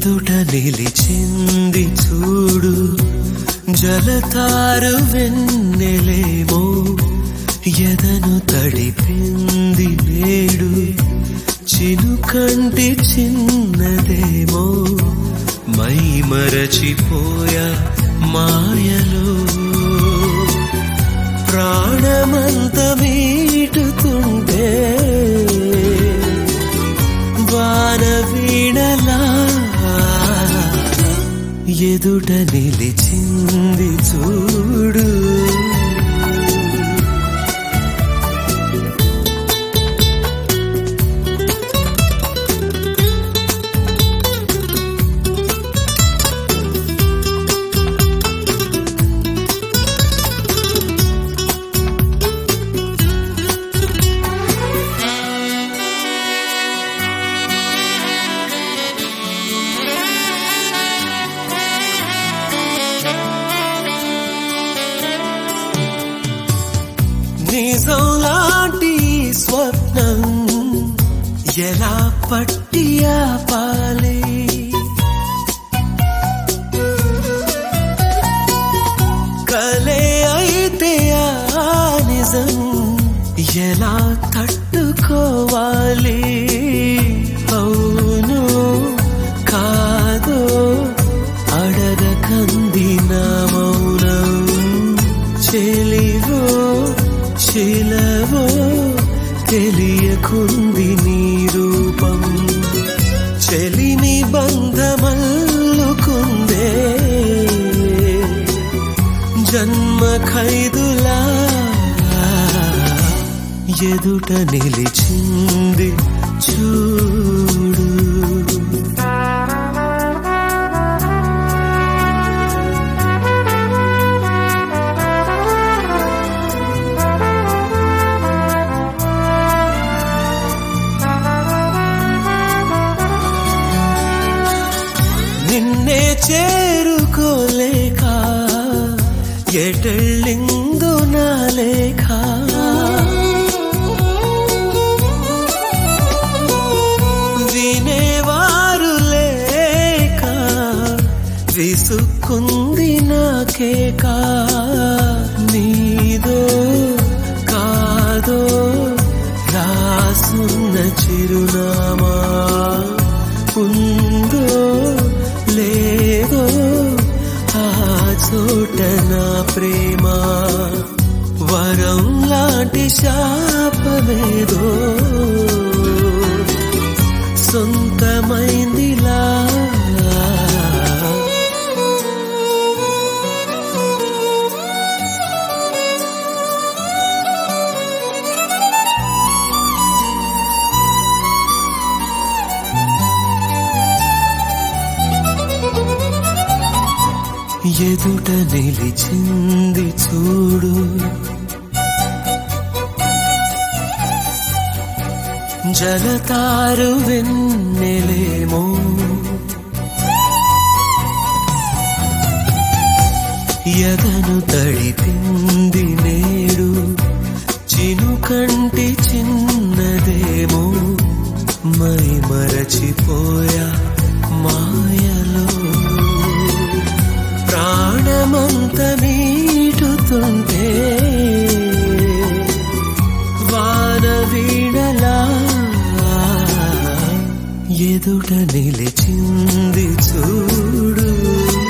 ఎదుట నిలిచింది చూడు జలతారు వెన్నెలేమో ఎదను తడిపింది నేడు చినుకంటి చిన్నదేమో మై మరచిపోయా మాయలో ప్రాణమంత మీటుతుంటే వాన వీణలా ఎదుట నిలిచింది చూడు నిజం లాంటి ఈ స్వప్నం ఎలా పట్టి ఆపాలి కలే అయితే ఆ నిజం ఎలా తట్టుకోవాలి అవును కాదో అడగకంది నా మౌనం చెలివో శిలవో తెలియకుంది నీ రూపం చెలిమి బంధమల్లుకుందే జన్మ ఖైదులా ఎదుట నిలిచింది చూడు నిన్నే చేరుకోలేక ఎటెళ్ళిందో నా లేఖ వినేవారు లేక విసుక్కుంది నాకేక నీదో కాదో రాసున్న చిరునామా ఉందో లేదో ఆ చోట నా ప్రేమ వరం లాంటి శాపమేదో సొంతమైందిలా ఎదుట నిలిచింది చూడు జలతారు వెన్నెలేమో ఎదను తడిపింది నేడు చినుకంటి చిన్నదేమో మై మరచిపోయా మాయలో ప్రాణమంత నీటుతుంటే వాన వీణలా ఎదుట నిలిచింది చూడు